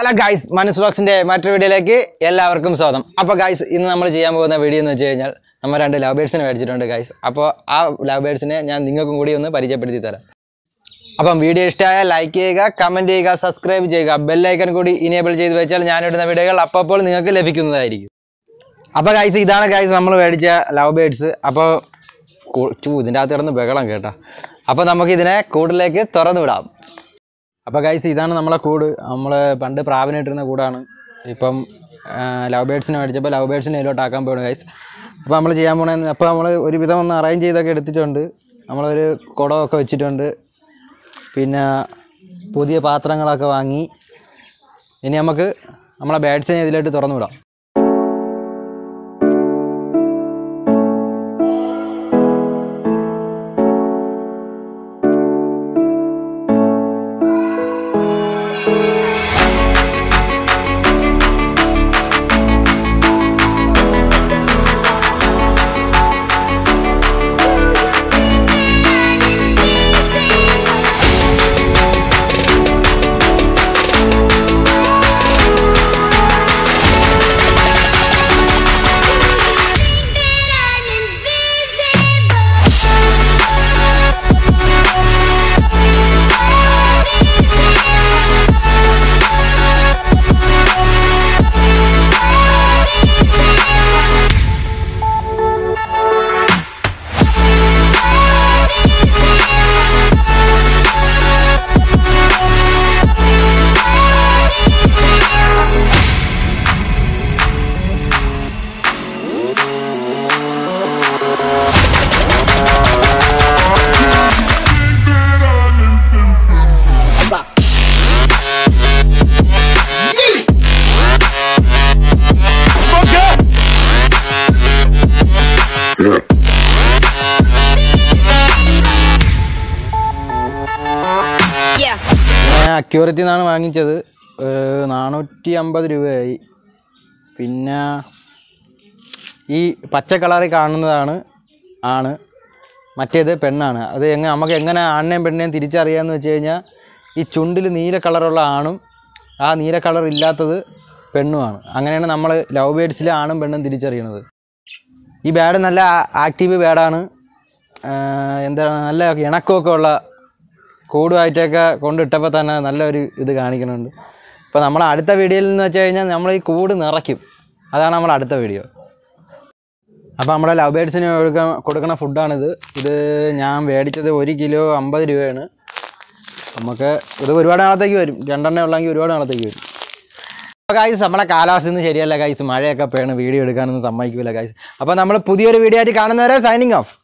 Hello guys മനസ്ലോക്സിന്റെ മറ്റൊരു വീഡിയോയിലേക്ക് എല്ലാവർക്കും സ്വാഗതം അപ്പോൾ ഗൈസ് ഇന്ന് നമ്മൾ ചെയ്യാൻ പോകുന്ന വീഡിയോ എന്ന് വെച്ച് കഴിഞ്ഞാൽ നമ്മൾ രണ്ട് ലവ് ബേഡ്സിനെ മേടിച്ചിട്ടുണ്ട് ഗൈസ് അപ്പോൾ ആ ലവ് ബേഡ്സിനെ ഞാൻ നിങ്ങൾക്കും കൂടി ഒന്ന് പരിചയപ്പെടുത്തി തരാം അപ്പം വീഡിയോ ഇഷ്ടമായാൽ ലൈക്ക് ചെയ്യുക കമൻറ്റ് ചെയ്യുക സബ്സ്ക്രൈബ് ചെയ്യുക ബെല്ലൈക്കൺ കൂടി ഇനേബിൾ ചെയ്ത് വെച്ചാൽ ഞാനിടുന്ന വീഡിയോകൾ അപ്പോൾ നിങ്ങൾക്ക് ലഭിക്കുന്നതായിരിക്കും അപ്പോൾ ഗൈസ് ഇതാണ് ഗൈസ് നമ്മൾ മേടിച്ച ലവ് ബേഡ്സ് അപ്പോൾ ചൂ ഇതിൻ്റെ അകത്ത് കിടന്ന് ബഹളം കേട്ടോ അപ്പോൾ നമുക്ക് ഇതിനെ കൂടിലേക്ക് തുറന്നു വിടാം അപ്പോൾ ഗൈസ് ഇതാണ് നമ്മളെ കൂട് നമ്മൾ പണ്ട് പ്രാവിനിട്ടിരുന്ന കൂടാണ് ഇപ്പം ലവ് ബേഡ്സിനെ മേടിച്ചപ്പോൾ ലവ് ബേഡ്സിനെ ഇതിലോട്ട് ആക്കാൻ പോകണം ഗൈസ് അപ്പോൾ നമ്മൾ ചെയ്യാൻ പോണേ അപ്പോൾ നമ്മൾ ഒരുവിധം ഒന്ന് അറേഞ്ച് ചെയ്തൊക്കെ എടുത്തിട്ടുണ്ട് നമ്മളൊരു കുടമൊക്കെ വെച്ചിട്ടുണ്ട് പിന്നെ പുതിയ പാത്രങ്ങളൊക്കെ വാങ്ങി ഇനി നമുക്ക് നമ്മളെ ബാഡ്സിനെ ഇതിലോട്ട് തുറന്നു വിടാം Yeah. ഞാൻ അക്യൂറത്തിൽ നിന്നാണ് വാങ്ങിച്ചത് ഏഹ് നാനൂറ്റി അമ്പത് രൂപയായി പിന്നെ ഈ പച്ച കളറിൽ കാണുന്നതാണ് ആണ് മറ്റേത് പെണ്ണാണ് അത് എങ്ങനെ നമുക്ക് എങ്ങനെ ആണിനെയും പെണ്ണിനെയും തിരിച്ചറിയാമെന്ന് വെച്ച് കഴിഞ്ഞാൽ ഈ ചുണ്ടിൽ നീല കളറുള്ള ആണും ആ നീല കളർ ഇല്ലാത്തത് പെണ്ണുമാണ് അങ്ങനെയാണ് നമ്മൾ ലവ് ബേഡ്സിൽ ആണും പെണ്ണും തിരിച്ചറിയണത് ഈ ബാഡ് നല്ല ആക്റ്റീവ് ബാഡാണ് എന്താണ് നല്ല ഇണക്കമൊക്കെ ഉള്ള കൂടുമായിട്ടൊക്കെ കൊണ്ടിട്ടപ്പോൾ തന്നെ നല്ലൊരു ഇത് കാണിക്കുന്നുണ്ട് ഇപ്പോൾ നമ്മൾ അടുത്ത വീഡിയോയിൽ എന്ന് വെച്ച് കഴിഞ്ഞാൽ നമ്മൾ ഈ കൂട് നിറയ്ക്കും അതാണ് നമ്മൾ അടുത്ത വീഡിയോ അപ്പോൾ നമ്മുടെ ലവ് ബേഡ്സിന് കൊടുക്കാൻ കൊടുക്കുന്ന ഫുഡാണിത് ഇത് ഞാൻ മേടിച്ചത് ഒരു കിലോ അമ്പത് രൂപയാണ് നമുക്ക് ഇത് ഒരുപാട് നാളത്തേക്ക് വരും രണ്ടെണ്ണം ഉള്ളെങ്കിൽ ഒരുപാട് നാളത്തേക്ക് വരും അപ്പോൾ ഗൈസ് നമ്മളെ കാലാവസ്ഥ ഒന്നും ശരിയല്ല ഗൈസ് മഴയൊക്കെ പേണ് വീഡിയോ എടുക്കാനൊന്നും സമ്മതിക്കില്ല ഗൈസ് അപ്പോൾ നമ്മൾ പുതിയൊരു വീഡിയോ ആയിട്ട് കാണുന്നവരെ സൈനിങ് ഓഫ്